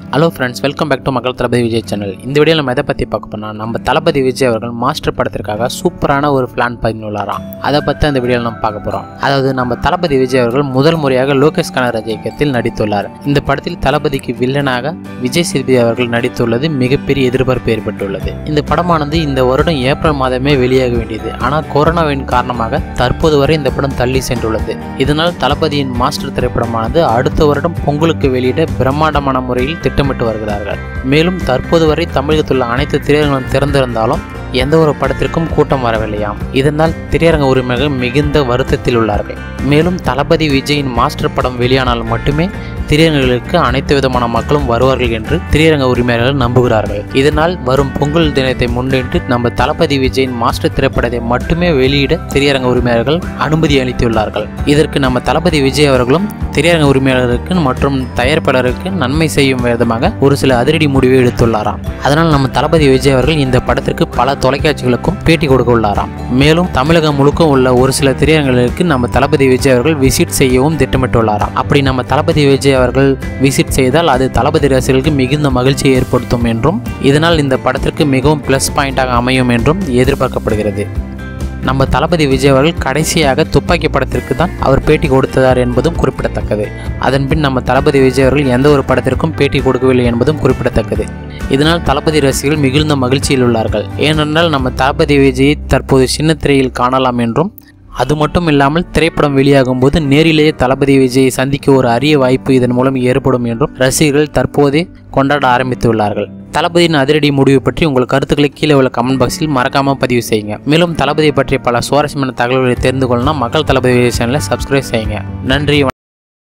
hello friends welcome back to மக்கள் Thalapathy Vijay channel இந்த வீடியோவில் நம்ம எதை பற்றி பார்க்க போனால் நம்ம தளபதி விஜய் அவர்கள் மாஸ்டர் படத்திற்காக சூப்பரான ஒரு பிளான் பண்ணியுள்ளாராம் அதை பற்றி அந்த வீடியோவில் நம்ம பார்க்க போகிறோம் அதாவது நம்ம தளபதி விஜய் அவர்கள் முதல் முறையாக லோகேஷ் கனகராஜ் இயக்கத்தில் நடித்துள்ளார் இந்த படத்தில் தளபதிக்கு வில்லனாக விஜய் சேதுபதி அவர்கள் நடித்துள்ளது மிகப்பெரிய எதிர்பார்ப்பு ஏற்பட்டுள்ளது இந்த படமானது இந்த வருடம் ஏப்ரல் மாதமே வெளியாக வேண்டியது ஆனால் கொரோனாவின் காரணமாக தற்போது வரை இந்த படம் தள்ளி சென்றுள்ளது இதனால் தளபதியின் மாஸ்டர் திரைப்படமானது அடுத்த வருடம் பொங்கலுக்கு வெளியிட பிரம்மாண்டமான முறையில் திட்டமிட்டு வருகிறார்கள் மேலும் தற்போது வரை தமிழகத்தில் உள்ள அனைத்து திரையரங்களும் திறந்திருந்தாலும் எந்த ஒரு படத்திற்கும் கூட்டம் வரவில்லையாம் இதனால் திரையரங்க உரிமைகள் மிகுந்த வருத்தத்தில் உள்ளார்கள் மேலும் தளபதி விஜயின் மாஸ்டர் படம் வெளியானால் மட்டுமே திரையரங்குகளுக்கு அனைத்து விதமான மக்களும் வருவார்கள் என்று திரையரங்க உரிமையாளர்கள் நம்புகிறார்கள் இதனால் வரும் பொங்கல் தினத்தை முன்னிட்டு நம்ம தளபதி விஜயின் மாஸ்டர் திரைப்படத்தை மட்டுமே வெளியிட திரையரங்க உரிமையாளர்கள் அனுமதி அளித்துள்ளார்கள் இதற்கு நம்ம தளபதி விஜய் அவர்களும் திரையரங்க உரிமையாளருக்கு மற்றும் தயாரிப்பாளருக்கு நன்மை செய்யும் விதமாக ஒரு சில அதிரடி முடிவை எடுத்துள்ளாராம் அதனால் நம்ம தளபதி விஜய் அவர்கள் இந்த படத்திற்கு பல தொலைக்காட்சிகளுக்கும் பேட்டி கொடுக்க உள்ளாராம் மேலும் தமிழகம் முழுக்க உள்ள ஒரு சில திரையரங்குகளுக்கு நம்ம தளபதி விஜய் அவர்கள் விசிட் செய்யவும் திட்டமிட்டுள்ளாராம் அப்படி நம்ம தளபதி விஜய் அவர்கள் விசிட் செய்தால் அது தளபதி ரசிகர்களுக்கு மிகுந்த மகிழ்ச்சியை ஏற்படுத்தும் என்றும் இதனால் இந்த படத்திற்கு மிகவும் ப்ளஸ் பாயிண்டாக அமையும் என்றும் எதிர்பார்க்கப்படுகிறது நம்ம தளபதி விஜய் அவர்கள் கடைசியாக துப்பாக்கி படத்திற்கு தான் அவர் பேட்டி கொடுத்ததார் என்பதும் குறிப்பிடத்தக்கது அதன்பின் நம்ம தளபதி விஜய் அவர்கள் எந்த ஒரு படத்திற்கும் பேட்டி கொடுக்கவில்லை என்பதும் குறிப்பிடத்தக்கது இதனால் தளபதி ரசிகர்கள் மிகுந்த மகிழ்ச்சியில் உள்ளார்கள் ஏனென்றால் நம்ம தளபதி விஜயை தற்போது சின்ன திரையில் காணலாம் என்றும் அது மட்டும் இல்லாமல் திரைப்படம் வெளியாகும் போது நேரிலேயே தளபதி விஜயை சந்திக்க ஒரு அரிய வாய்ப்பு இதன் மூலம் ஏற்படும் என்றும் ரசிகர்கள் தற்போதே கொண்டாட ஆரம்பித்துள்ளார்கள் தளபதியின் அதிரடி முடிவு பற்றி உங்கள் கருத்துக்களை கீழே உள்ள கமெண்ட் பாக்ஸில் மறக்காம பதிவு செய்யுங்க மேலும் தளபதியை பற்றிய பல சுவாரஸ்யமான தகவல்களை தெரிந்து கொள்ளணும் மக்கள் தளபதி சேனலை சப்ஸ்கிரைப் செய்யுங்க நன்றி வணக்கம்